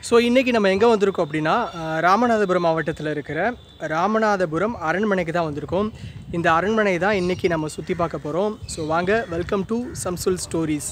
so இன்றைக்கி நம்ம எங்கே வந்திருக்கோம் அப்படின்னா அஹ், ராமநாதபுரம் மாவட்டத்தில் இருக்கிற ராமநாதபுரம் அரண்மனைக்கு தான் வந்திருக்கோம் இந்த அரண்மனை தான் இன்றைக்கி நம்ம சுற்றி பார்க்க போகிறோம் ஸோ வாங்க welcome to Samsul stories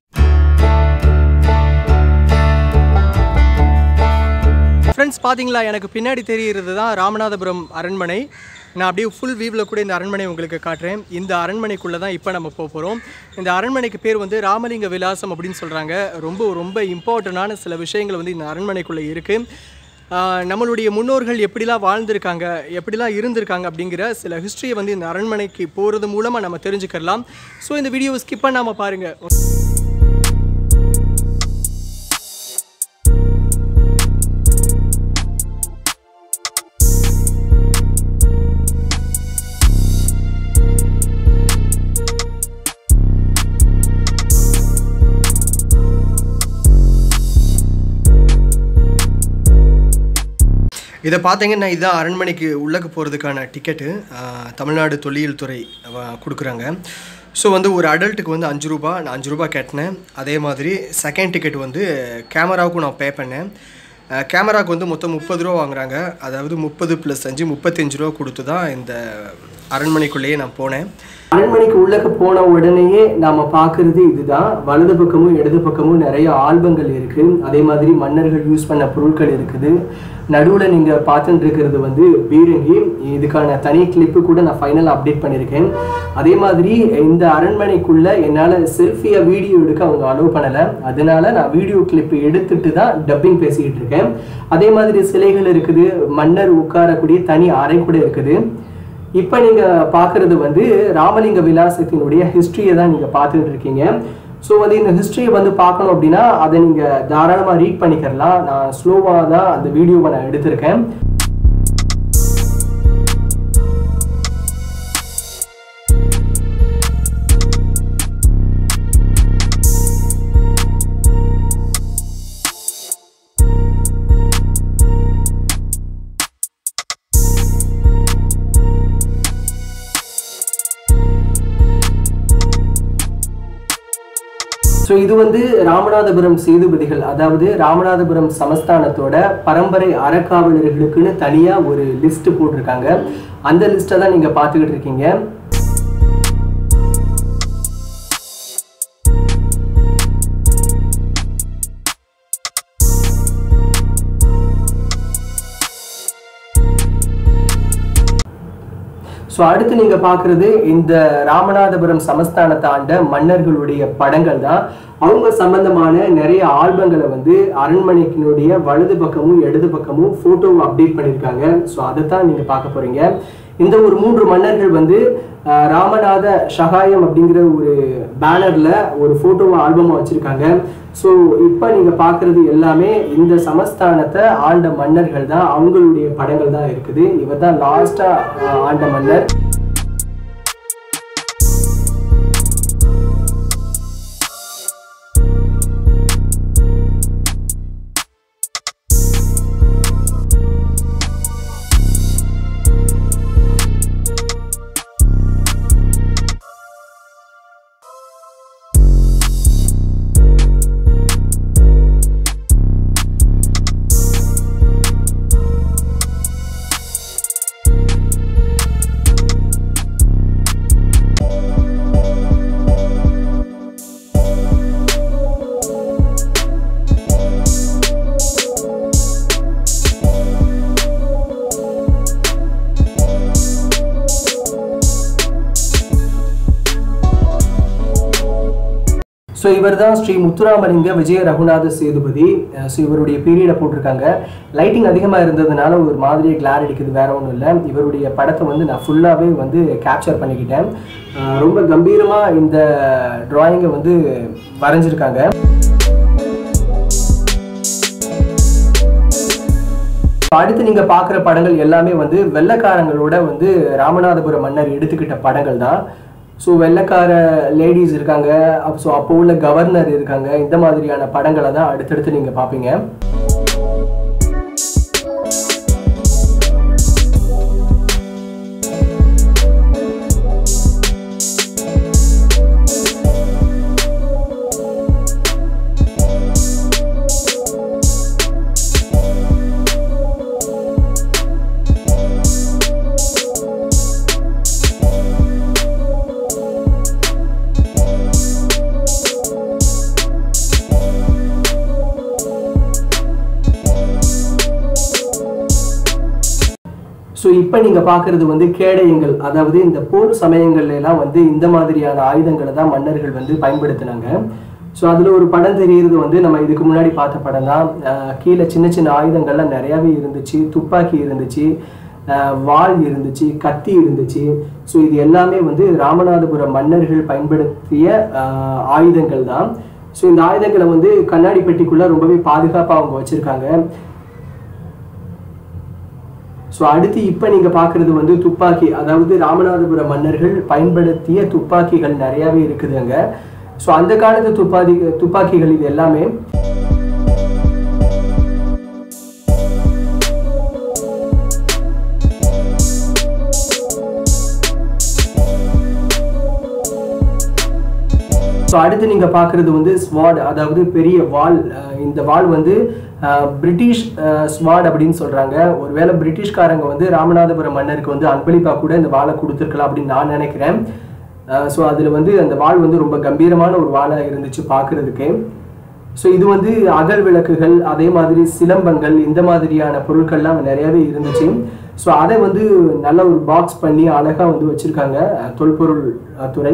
friends பார்த்தீங்களா எனக்கு பின்னாடி தெரிகிறது தான் ராமநாதபுரம் அரண்மனை நான் அப்படியே ஃபுல் வியூவில் கூட இந்த அரண்மனை உங்களுக்கு காட்டுறேன் இந்த அரண்மனைக்குள்ளே தான் இப்போ நம்ம போக போகிறோம் இந்த அரண்மனைக்கு பேர் வந்து ராமலிங்க விலாசம் அப்படின்னு சொல்கிறாங்க ரொம்ப ரொம்ப இம்பார்ட்டண்டான சில விஷயங்கள் வந்து இந்த அரண்மனைக்குள்ளே இருக்குது நம்மளுடைய முன்னோர்கள் எப்படிலாம் வாழ்ந்திருக்காங்க எப்படிலாம் இருந்திருக்காங்க அப்படிங்கிற சில ஹிஸ்ட்ரியை வந்து இந்த அரண்மனைக்கு போகிறது மூலமாக நம்ம தெரிஞ்சுக்கலாம் ஸோ இந்த வீடியோவை ஸ்கிப் பண்ணாமல் பாருங்கள் இதை பார்த்தீங்கன்னா இதுதான் அரண்மனைக்கு உள்ளக்கு போகிறதுக்கான டிக்கெட்டு தமிழ்நாடு தொல்லியல் துறை அவ- கொடுக்குறாங்க ஸோ வந்து ஒரு அடல்ட்டுக்கு வந்து அஞ்சு ரூபா நான் அஞ்சு ரூபா கட்டினேன் அதே மாதிரி செகண்ட் டிக்கெட் வந்து கேமராவுக்கும் நான் பே பண்ணேன் கேமராவுக்கு வந்து மொத்தம் முப்பது ரூபா வாங்குறாங்க அதாவது முப்பது ப்ளஸ் அஞ்சு முப்பத்தஞ்சு ரூபா கொடுத்து தான் இந்த அரண்மனைக்குள்ளேயே நான் போனேன் அரண்மனைக்கு உள்ளக்க போன உடனேயே நாம பார்க்கறது இதுதான் வலது பக்கமும் இடது பக்கமும் நிறைய ஆல்பங்கள் இருக்கு அதே மாதிரி மன்னர்கள் யூஸ் பண்ண பொருட்கள் இருக்குது நடுவில் நீங்க பார்த்துட்டு இருக்கிறது வந்து பீரங்கி இதுக்கான தனி கிளிப்பு கூட நான் ஃபைனல் அப்டேட் பண்ணியிருக்கேன் அதே மாதிரி இந்த அரண்மனைக்குள்ள என்னால் செல்ஃபியை வீடியோ எடுக்க அவங்க அலோவ் பண்ணலை அதனால நான் வீடியோ கிளிப் எடுத்துட்டு தான் டப்பிங் பேசிக்கிட்டு இருக்கேன் அதே மாதிரி சிலைகள் இருக்குது மன்னர் உட்காரக்கூடிய தனி அறை கூட இருக்குது இப்போ நீங்க பார்க்கறது வந்து ராமலிங்க விலாசத்தினுடைய ஹிஸ்டரியை தான் நீங்க பார்த்துட்டு இருக்கீங்க ஸோ வந்து இந்த ஹிஸ்டரியை வந்து பார்க்கணும் அப்படின்னா அதை நீங்க தாராளமா ரீட் பண்ணிக்கிறலாம் நான் ஸ்லோவாக தான் அந்த வீடியோவை நான் எடுத்திருக்கேன் ஸோ இது வந்து ராமநாதபுரம் சேதுபதிகள் அதாவது ராமநாதபுரம் சமஸ்தானத்தோட பரம்பரை அறக்காவலர்களுக்குன்னு தனியாக ஒரு லிஸ்ட் போட்டிருக்காங்க அந்த லிஸ்ட்டை தான் நீங்கள் பார்த்துக்கிட்டு இருக்கீங்க ஸோ அடுத்து நீங்க பார்க்குறது இந்த ராமநாதபுரம் சமஸ்தானத்தை ஆண்ட மன்னர்களுடைய படங்கள் தான் அவங்க சம்பந்தமான நிறைய ஆல்பங்களை வந்து அரண்மனைக்கினுடைய வலது பக்கமும் இடது பக்கமும் ஃபோட்டோவை அப்டேட் பண்ணியிருக்காங்க ஸோ அதை தான் நீங்க பார்க்க போறீங்க இந்த ஒரு மூன்று மன்னர்கள் வந்து அஹ், ராமநாத சகாயம் அப்படிங்கிற ஒரு பேனர்ல ஒரு ஃபோட்டோவை ஆல்பமாக வச்சிருக்காங்க ஸோ இப்போ நீங்க பார்க்குறது எல்லாமே இந்த சமஸ்தானத்தை ஆண்ட மன்னர்கள் தான் அவங்களுடைய படங்கள் தான் இருக்குது இவர் தான் லாஸ்டா ஆண்ட மன்னர் ஸோ இவர் தான் ஸ்ரீ முத்துராமலிங்க விஜய ரகுநாத சேதுபதி ஸோ இவருடைய பீரியடை போட்டிருக்காங்க லைட்டிங் அதிகமாக இருந்ததுனால ஒரு மாதிரி கிளார் அடிக்குது வேற ஒன்றும் இல்லை இவருடைய படத்தை வந்து நான் ஃபுல்லாகவே வந்து கேப்சர் பண்ணிக்கிட்டேன் அஹ் ரொம்ப கம்பீரமாக இந்த டிராயிங்கை வந்து வரைஞ்சிருக்காங்க அடுத்து நீங்க பார்க்குற படங்கள் எல்லாமே வந்து வெள்ளைக்காரங்களோட வந்து ராமநாதபுரம் மன்னர் எடுத்துக்கிட்ட படங்கள் தான் ஸோ வெள்ளைக்கார லேடிஸ் இருக்காங்க ஸோ அப்போ உள்ள கவர்னர் இருக்காங்க இந்த மாதிரியான படங்களை தான் அடுத்தடுத்து நீங்க பார்ப்பீங்க ஸோ இப்போ நீங்கள் பார்க்குறது வந்து கேடயங்கள் அதாவது இந்த போர் சமயங்கள்ல எல்லாம் வந்து இந்த மாதிரியான ஆயுதங்களை தான் மன்னர்கள் வந்து பயன்படுத்தினாங்க ஸோ அதில் ஒரு படம் தெரியுறது வந்து நம்ம இதுக்கு முன்னாடி பார்த்த படம் தான் அஹ் கீழே சின்ன சின்ன ஆயுதங்கள்லாம் நிறையாவே இருந்துச்சு துப்பாக்கி இருந்துச்சு அஹ் வாள் இருந்துச்சு கத்தி இருந்துச்சு ஸோ இது எல்லாமே வந்து ராமநாதபுரம் மன்னர்கள் பயன்படுத்திய அஹ், ஆயுதங்கள் தான் ஸோ இந்த ஆயுதங்களை வந்து கண்ணாடி பெட்டிக்குள்ள ரொம்பவே பாதுகாப்பாக அவங்க வச்சிருக்காங்க ஸோ அடுத்து இப்போ நீங்கள் பார்க்குறது வந்து துப்பாக்கி அதாவது ராமநாதபுரம் மன்னர்கள் பயன்படுத்திய துப்பாக்கிகள் நிறையாவே இருக்குது அங்கே ஸோ அந்த காலத்து துப்பாக்கி துப்பாக்கிகள் இது எல்லாமே ஸோ அடுத்து நீங்கள் பார்க்குறது வந்து ஸ்வாட் அதாவது பெரிய வால் அஹ் இந்த வால் வந்து அஹ், பிரிட்டிஷ் ஸ்வாட் அப்படின்னு சொல்கிறாங்க ஒருவேளை பிரிட்டிஷ்காரங்க வந்து ராமநாதபுரம் மன்னருக்கு வந்து அன்பளிப்பாக கூட இந்த வாளை கொடுத்துருக்கலாம் அப்படின்னு நான் நினைக்கிறேன் ஸோ அதில் வந்து அந்த வாள் வந்து ரொம்ப கம்பீரமான ஒரு வாளாக இருந்துச்சு பார்க்குறதுக்கு ஸோ இது வந்து அகல் விளக்குகள் அதே மாதிரி சிலம்பங்கள் இந்த மாதிரியான பொருட்கள்லாம் நிறையவே இருந்துச்சு ஸோ அதை வந்து நல்ல ஒரு பாக்ஸ் பண்ணி அழகாக வந்து வச்சுருக்காங்க அஹ், தொல்பொருள் அஹ், துறை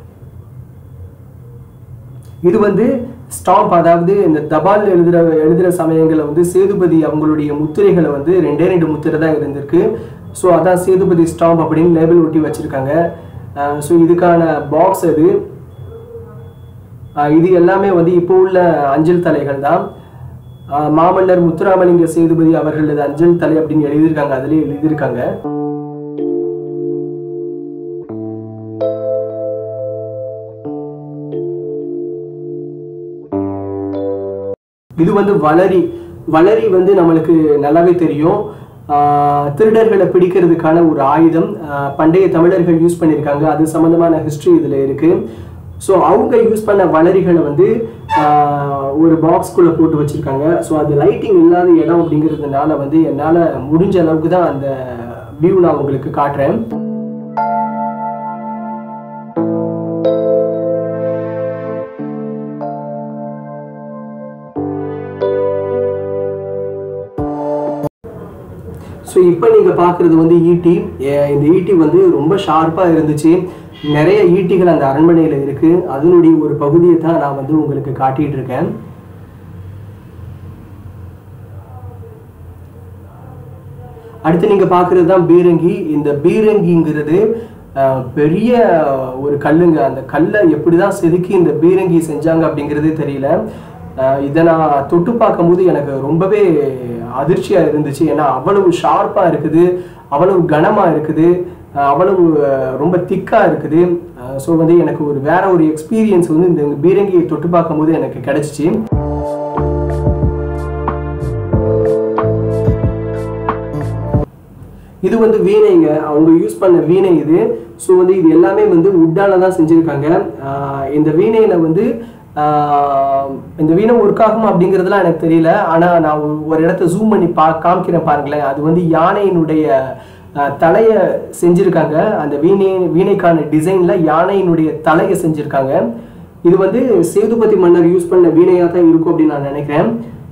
இது வந்து ஸ்டாம்ப் அதாவது இந்த தபால் எழுதுற எழுதுகிற சமயங்களில் வந்து சேதுபதி அவங்களுடைய முத்திரைகளை வந்து ரெண்டே ரெண்டு முத்திரை தான் இருந்திருக்கு ஸோ அதான் சேதுபதி ஸ்டாம்ப் அப்படின்னு லேபிள் ஒட்டி வச்சுருக்காங்க ஸோ இதுக்கான பாக்ஸ் அது அஹ் இது எல்லாமே வந்து இப்போ உள்ள அஞ்சல் தலைகள் தான் அஹ் மாமன்னர் முத்துராமலிங்க சேதுபதி அவர்களது அஞ்சல் தலை அப்படின்னு எழுதியிருக்காங்க அதுலேயே எழுதியிருக்காங்க இது வந்து வளரி வளரி வந்து நம்மளுக்கு நல்லாவே தெரியும் ஆஹ் திருடர்களை பிடிக்கிறதுக்கான ஒரு ஆயுதம் ஆஹ் பண்டைய தமிழர்கள் யூஸ் பண்ணியிருக்காங்க அது சம்மந்தமான ஹிஸ்ட்ரி இதில் இருக்குது ஸோ அவங்க யூஸ் பண்ண வளரிகளை வந்து ஆஹ் ஒரு பாக்ஸ்குள்ளே போட்டு வச்சுருக்காங்க ஸோ அது லைட்டிங் இல்லாத இடம் அப்படிங்கிறதுனால வந்து என்னால் முடிஞ்ச அளவுக்கு தான் அந்த வியூ நான் உங்களுக்கு காட்டுறேன் ஸோ இப்போ நீங்கள் பார்க்குறது வந்து ஈட்டி ஏ- இந்த ஈட்டி வந்து ரொம்ப ஷார்ப்பாக இருந்துச்சு நிறைய ஈட்டிகள் அந்த அரண்மனையில் இருக்குது அதனுடைய ஒரு பகுதியை தான் நான் வந்து உங்களுக்கு காட்டிகிட்டு இருக்கேன் அடுத்து நீங்கள் பார்க்குறது தான் பீரங்கி இந்த பீரங்கிங்கிறது அஹ், பெரிய ஒரு கல்லுங்க அந்த கல்லை எப்படி தான் செதுக்கி இந்த பீரங்கி செஞ்சாங்க அப்படிங்கிறதே தெரியல அஹ், இதை நான் தொட்டு பார்க்கும்போது எனக்கு ரொம்பவே அதிர்ச்சியாக இருந்துச்சு ஏன்னா அவ்வளவு ஷார்ப்பாக இருக்குது அவ்வளவு கனமாக இருக்குது அஹ், அவ்வளவு அஹ், ரொம்ப திக்காக இருக்குது ஸோ வந்து எனக்கு ஒரு வேற ஒரு எக்ஸ்பீரியன்ஸ் வந்து இந்த பீரங்கியை தொட்டு பார்க்கும்போது எனக்கு கிடைச்சிச்சு இது வந்து வீணைங்க அவங்க யூஸ் பண்ண வீணை இது ஸோ வந்து இது எல்லாமே வந்து உட்டால தான் செஞ்சுருக்காங்க ஆஹ் இந்த வீணையில வந்து ஆஹ் இந்த வீணை ஒர்க் ஆகுமா அப்படிங்கிறதுலாம் எனக்கு தெரியல ஆனால் நான் ஒரு- ஒரு இடத்த ஜூம் பண்ணி பா காமிக்கிறேன் பாருங்களேன் அது வந்து யானையினுடைய ஆஹ் தலையை செஞ்சுருக்காங்க அந்த வீணை வீணைக்கான டிசைனில் யானையினுடைய தலையை செஞ்சுருக்காங்க இது வந்து சேதுபதி மன்னர் யூஸ் பண்ண வீணையாக தான் இருக்கும் அப்படின்னு நான் நினைக்கிறேன்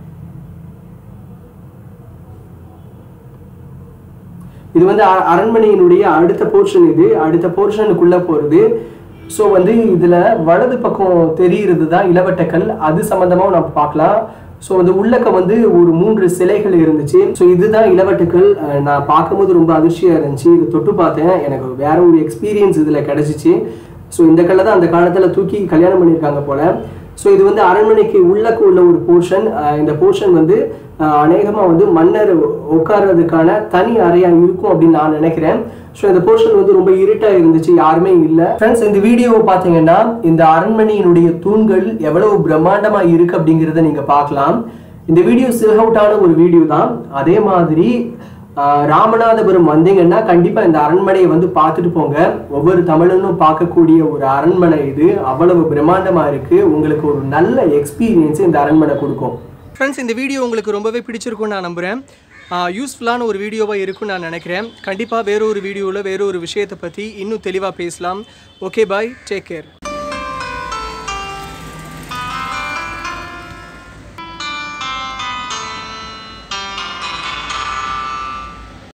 இது வந்து அ- அரண்மனையினுடைய அடுத்த போர்ஷன் இது அடுத்த போர்ஷனுக்குள்ள போறது ஸோ வந்து இதுல வலது பக்கம் தெரிகிறது தான் இளவட்டக்கல் அது சம்பந்தமாவும் நம்ம பார்க்கலாம் ஸோ வந்து உள்ளக்க வந்து ஒரு மூன்று சிலைகள் இருந்துச்சு ஸோ இதுதான் இளவட்டுக்கள் அஹ் நான் பார்க்கும்போது ரொம்ப அதிர்ச்சியா இருந்துச்சு இது தொட்டு பார்த்தேன் எனக்கு வேற ஒரு எக்ஸ்பீரியன்ஸ் இதுல கிடைச்சிச்சு ஸோ இந்த கல்லை தான் அந்த காலத்துல தூக்கி கல்யாணம் பண்ணியிருக்காங்க போல ஸோ இது வந்து அரண்மனைக்கு உள்ளக்கு உள்ள ஒரு போர்ஷன் இந்த போர்ஷன் வந்து அநேகமாக வந்து மன்னர் உட்கார்றதுக்கான தனி அறையா இருக்கும் அப்படின்னு நான் நினைக்கிறேன் ஸோ இந்த போர்ஷன் வந்து ரொம்ப இருட்டா இருந்துச்சு யாருமே இல்லை ஃப்ரெண்ட்ஸ் இந்த வீடியோவை பார்த்தீங்கன்னா இந்த அரண்மனையினுடைய தூண்கள் எவ்வளவு பிரம்மாண்டமா இருக்கு அப்படிங்கிறத நீங்க பார்க்கலாம் இந்த வீடியோ சில் அவுட்டான ஒரு வீடியோ தான் அதே மாதிரி ஆஹ் ராமநாதபுரம் வந்தீங்கன்னா கண்டிப்பா இந்த அரண்மனையை வந்து பார்த்துட்டு போங்க ஒவ்வொரு தமிழனும் பார்க்கக்கூடிய ஒரு அரண்மனை இது அவ்வளவு பிரம்மாண்டமா இருக்கு உங்களுக்கு ஒரு நல்ல எக்ஸ்பீரியன்ஸ் இந்த அரண்மனை கொடுக்கும் ஃப்ரெண்ட்ஸ் இந்த வீடியோ உங்களுக்கு ரொம்பவே பிடிச்சிருக்கும்னு நான் நம்புகிறேன் யூஸ்ஃபுல்லான ஒரு வீடியோவாக இருக்கும்னு நான் நினைக்கிறேன் கண்டிப்பாக வேற ஒரு வீடியோவில் வேற ஒரு விஷயத்தை பற்றி இன்னும் தெளிவாக பேசலாம் ஓகே பாய் டேக் கேர்